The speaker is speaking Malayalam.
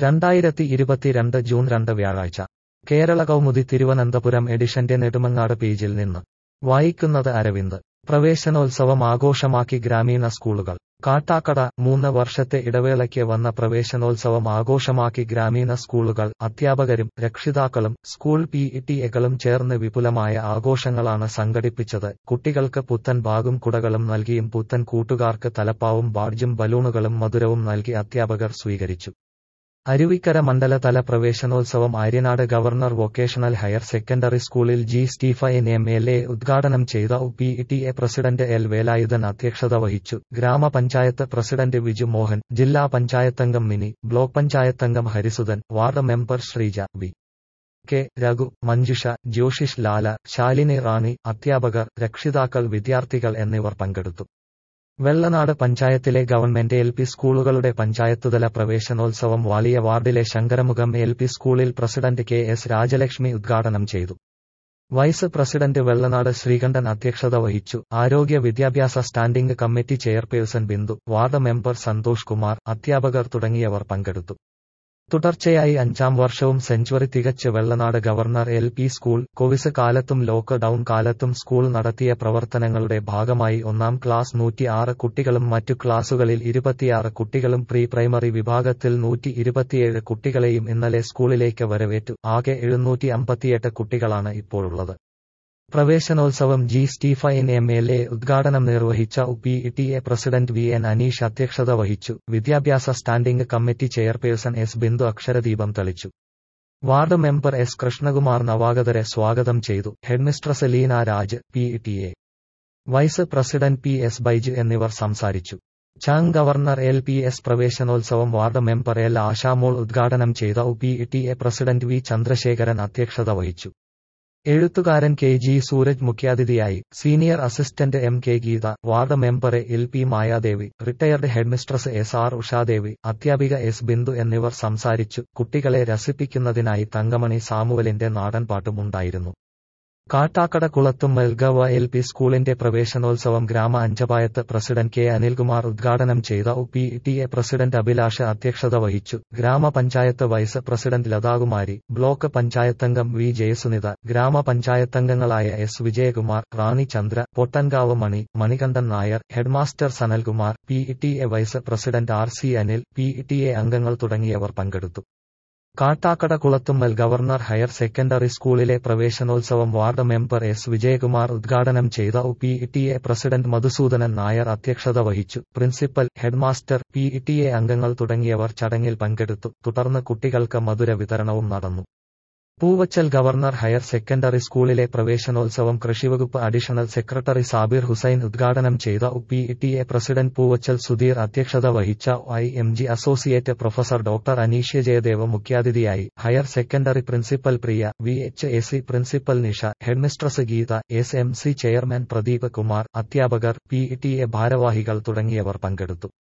രണ്ടായിരത്തി ഇരുപത്തിരണ്ട് ജൂൺ രണ്ട് വ്യാഴാഴ്ച കേരള കൗമുദി തിരുവനന്തപുരം എഡിഷന്റെ നെടുമങ്ങാട് പേജിൽ നിന്ന് വായിക്കുന്നത് അരവിന്ദ് പ്രവേശനോത്സവം ആഘോഷമാക്കി ഗ്രാമീണ സ്കൂളുകൾ കാട്ടാക്കട മൂന്ന് വർഷത്തെ ഇടവേളയ്ക്ക് വന്ന പ്രവേശനോത്സവം ആഘോഷമാക്കി ഗ്രാമീണ സ്കൂളുകൾ അധ്യാപകരും രക്ഷിതാക്കളും സ്കൂൾ പി ടിഎകളും ചേർന്ന് വിപുലമായ ആഘോഷങ്ങളാണ് സംഘടിപ്പിച്ചത് കുട്ടികൾക്ക് പുത്തൻ ബാഗും കുടകളും നൽകിയും പുത്തൻ കൂട്ടുകാർക്ക് തലപ്പാവും ബാഡ്ജും ബലൂണുകളും മധുരവും നൽകി അധ്യാപകർ സ്വീകരിച്ചു അരുവിക്കര മണ്ഡലതല പ്രവേശനോത്സവം Aryanad government vocational higher secondary സ്കൂളിൽ G Stephen M L A ഉദ്ഘാടനം ചെയ്ത P T A president L Velayudhan അധ്യക്ഷത വഹിച്ചു ഗ്രാമപഞ്ചായത്ത് പ്രസിഡന്റ് വിജു മോഹൻ ജില്ലാ പഞ്ചായത്തംഗം മിനി ബ്ലോക്ക് പഞ്ചായത്തംഗം Harisudhan ward member Sreeja V K Raghu Manjusha Jyoshish Lala Shalini Rani അധ്യാപകർ രക്ഷിതാക്കൾ വിദ്യാർത്ഥികൾ എന്നിവർ പങ്കെടുത്തു വെള്ളനാട് പഞ്ചായത്തിലെ ഗവൺമെന്റ് എൽ പി സ്കൂളുകളുടെ പഞ്ചായത്തുതല പ്രവേശനോത്സവം വാളിയ വാർഡിലെ ശങ്കരമുഖം എൽ പി സ്കൂളിൽ പ്രസിഡന്റ് കെ എസ് രാജലക്ഷ്മി ഉദ്ഘാടനം ചെയ്തു വൈസ് പ്രസിഡന്റ് വെള്ളനാട് ശ്രീകണ്ഠൻ അധ്യക്ഷത വഹിച്ചു ആരോഗ്യ വിദ്യാഭ്യാസ standing committee chairperson Bindu ward member Santhosh Kumar അധ്യാപകർ തുടങ്ങിയവർ പങ്കെടുത്തു തുടർച്ചയായി അഞ്ചാം വർഷവും സെഞ്ചുറി തികച്ച് Vellanad government L P school covid കാലത്തും ലോക്ക് ഡൌൺ കാലത്തും സ്കൂൾ നടത്തിയ പ്രവർത്തനങ്ങളുടെ ഭാഗമായി ഒന്നാം ക്ലാസ് നൂറ്റിയാറ് കുട്ടികളും മറ്റു ക്ലാസുകളിൽ ഇരുപത്തിയാറ് കുട്ടികളും പ്രീ പ്രൈമറി വിഭാഗത്തിൽ നൂറ്റി ഇരുപത്തിയേഴ് കുട്ടികളെയും ഇന്നലെ സ്കൂളിലേക്ക് വരവേറ്റു ആകെ എഴുന്നൂറ്റി അമ്പത്തിയെട്ട് കുട്ടികളാണ് ഇപ്പോഴുള്ളത് പ്രവേശനോത്സവം G Stephen M L A ഉദ്ഘാടനം നിർവഹിച്ച P T A president V N Aneesh അധ്യക്ഷത വഹിച്ചു വിദ്യാഭ്യാസ standing committee chairperson S Bindu അക്ഷരദീപം തെളിച്ചു വാർഡ് മെമ്പർ എസ് കൃഷ്ണകുമാർ നവാഗതരെ സ്വാഗതം ചെയ്തു headmistress Leena Raj P T A vice president P S Baij എന്നിവർ സംസാരിച്ചു ചാങ് ഗവർണർ എൽ പി എസ് പ്രവേശനോത്സവം വാർഡ് മെമ്പർ എൽ ആശാമോൾ ഉദ്ഘാടനം ചെയ്ത P T A president V Chandrasekharan അധ്യക്ഷത വഹിച്ചു എഴുത്തുകാരൻ കെ ജി സൂരജ് മുഖ്യാതിഥിയായി senior assistant M K Geetha ward member L P Mayadevi retired headmistress S R Ushadevi അധ്യാപിക എസ് ബിന്ദു എന്നിവർ സംസാരിച്ചു കുട്ടികളെ രസിപ്പിക്കുന്നതിനായി തങ്കമണി സാമുവലിന്റെ നാടൻ പാട്ടും ഉണ്ടായിരുന്നു കാട്ടാക്കട കുളത്തുമ്മൽ ഗവ എൽ പി സ്കൂളിന്റെ പ്രവേശനോത്സവം ഗ്രാമ അഞ്ചപായത്ത് പ്രസിഡന്റ് കെ അനിൽകുമാർ ഉദ്ഘാടനം ചെയ്ത P T A president Abhilash അധ്യക്ഷത വഹിച്ചു ഗ്രാമപഞ്ചായത്ത് വൈസ് പ്രസിഡന്റ് ലതാകുമാരി ബ്ലോക്ക് പഞ്ചായത്തംഗം വി ജയസുനിത ഗ്രാമപഞ്ചായത്തംഗങ്ങളായ S Vijayakumar Rani Chandra Pottankavu Mani Manikandan Nair headmaster Sanalkumar P T A vice president R C Anil P T A അംഗങ്ങൾ തുടങ്ങിയവർ പങ്കെടുത്തു Kattakkada Kulathummal government higher secondary സ്കൂളിലെ പ്രവേശനോത്സവം വാർഡ് മെമ്പർ എസ് വിജയകുമാർ ഉദ്ഘാടനം ചെയ്ത P T A president Madhusoodanan Nair അധ്യക്ഷത വഹിച്ചു principal headmaster P T A അംഗങ്ങൾ തുടങ്ങിയവർ ചടങ്ങിൽ പങ്കെടുത്തു തുടർന്ന് കുട്ടികൾക്ക് മധുര വിതരണവും നടന്നു പൂവച്ചൽ ഗവർണർ ഹയർ സെക്കൻഡറി സ്കൂളിലെ പ്രവേശനോത്സവം കൃഷിവകുപ്പ് അഡീഷണൽ സെക്രട്ടറി സാബിർ ഹുസൈൻ ഉദ്ഘാടനം ചെയ്ത P T A president Poovachal Sudheer അധ്യക്ഷത വഹിച്ച I M G associate professor doctor Aneeshya Jayadev മുഖ്യാതിഥിയായി higher secondary principal Priya V H A C principal Nisha headmistress Geetha S M C chairman Pradeep Kumar അധ്യാപകർ പി ടി എ ഭാരവാഹികൾ തുടങ്ങിയവർ പങ്കെടുത്തു